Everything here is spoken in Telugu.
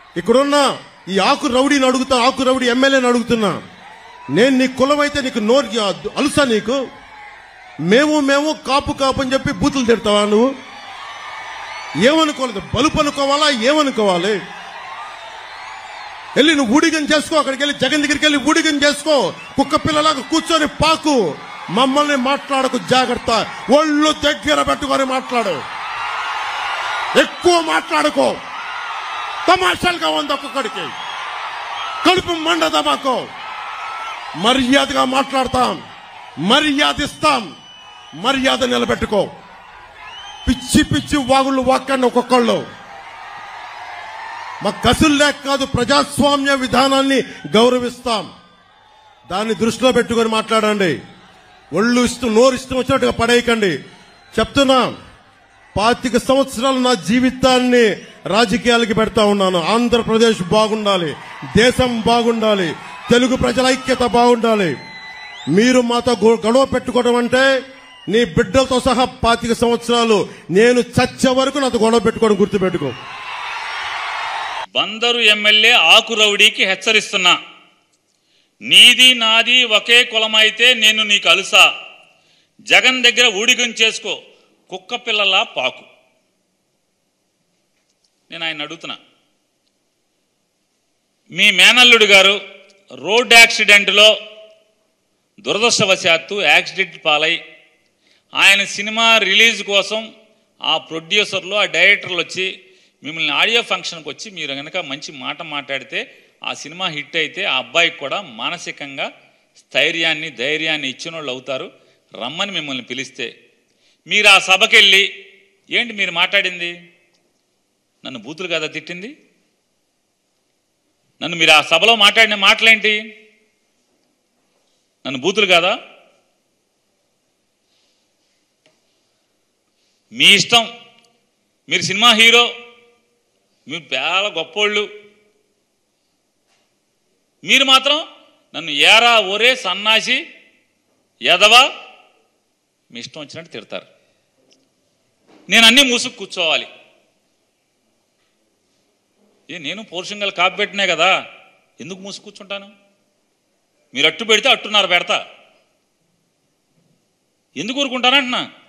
ఇక్కడున్న ఈ ఆకు రౌడీని అడుగుతా ఆకు రౌడీ ఎమ్మెల్యేని అడుగుతున్నా నేను నీ కులమైతే నీకు నోరు అలుసా నీకు మేము మేము కాపు కాపు అని చెప్పి బూతులు తిడతావా నువ్వు ఏమనుకోలేదు బలుపు అనుకోవాలా ఏమనుకోవాలి వెళ్ళి నువ్వు ఊడిగం చేసుకో అక్కడికి వెళ్ళి జగన్ దగ్గరికి వెళ్ళి ఊడిగం చేసుకో కుక్క పిల్లలాగా కూర్చొని పాకు మమ్మల్ని మాట్లాడకు జాగ్రత్త ఒళ్ళు దగ్గర పెట్టుకొని మాట్లాడు ఎక్కువ మాట్లాడుకో తమాషాలుగా ఉంది ఒక్కొక్కడికి కడుపు మండద మాకు మర్యాదగా మాట్లాడతాం మర్యాద ఇస్తాం మర్యాద నిలబెట్టుకో పిచ్చి పిచ్చి వాగుళ్ళు వాక్కండి ఒక్కొక్కళ్ళు మా కసులు లేక కాదు ప్రజాస్వామ్య విధానాన్ని గౌరవిస్తాం దాన్ని దృష్టిలో పెట్టుకొని మాట్లాడండి ఒళ్ళు ఇష్టం నోరు ఇష్టం వచ్చినట్టుగా పడేయకండి చెప్తున్నా పాతిక సంవత్సరాలు నా జీవితాన్ని రాజకీయాలకి పెడతా ఉన్నాను ఆంధ్రప్రదేశ్ బాగుండాలి దేశం బాగుండాలి తెలుగు ప్రజల ఐక్యత బాగుండాలి మీరు మాతో గొ- గొడవ పెట్టుకోవడం అంటే నీ బిడ్డలతో సహా పాతిక సంవత్సరాలు నేను చచ్చే వరకు నాతో గొడవ పెట్టుకోవడం గుర్తుపెట్టుకో బందరు ఎమ్మెల్యే ఆకురౌడీకి హెచ్చరిస్తున్నా నీది నాది ఒకే కులమైతే నేను నీకు అలుసా జగన్ దగ్గర ఊడిగం చేసుకో కుక్క పిల్లలా పాకు నేను ఆయన అడుగుతున్నా మీ మేనల్లుడు గారు రోడ్ యాక్సిడెంట్లో దురదృష్టవశాత్తు యాక్సిడెంట్ పాలై ఆయన సినిమా రిలీజ్ కోసం ఆ ప్రొడ్యూసర్లు ఆ డైరెక్టర్లు వచ్చి మిమ్మల్ని ఆడియో ఫంక్షన్కి వచ్చి మీరు కనుక మంచి మాట మాట్లాడితే ఆ సినిమా హిట్ అయితే ఆ అబ్బాయికి కూడా మానసికంగా స్థైర్యాన్ని ధైర్యాన్ని ఇచ్చిన వాళ్ళు అవుతారు రమ్మని మిమ్మల్ని పిలిస్తే మీరు ఆ సభకి వెళ్ళి ఏంటి మీరు మాట్లాడింది నన్ను బూతులు కదా తిట్టింది నన్ను మీరు ఆ సభలో మాట్లాడిన మాటలేంటి నన్ను బూతులు కాదా మీ ఇష్టం మీరు సినిమా హీరో మీరు చాలా గొప్పోళ్ళు మీరు మాత్రం నన్ను ఏరా ఒరే సన్నాసి ఎదవా మీ ఇష్టం వచ్చినట్టు తిడతారు నేను అన్నీ మూసుకు కూర్చోవాలి ఏ నేను పౌరుషంగా కాపీ పెట్టినే కదా ఎందుకు మూసుకు కూర్చుంటాను మీరు అట్టు పెడితే అట్టున్నర పెడతా ఎందుకు ఊరుకుంటానంటున్నా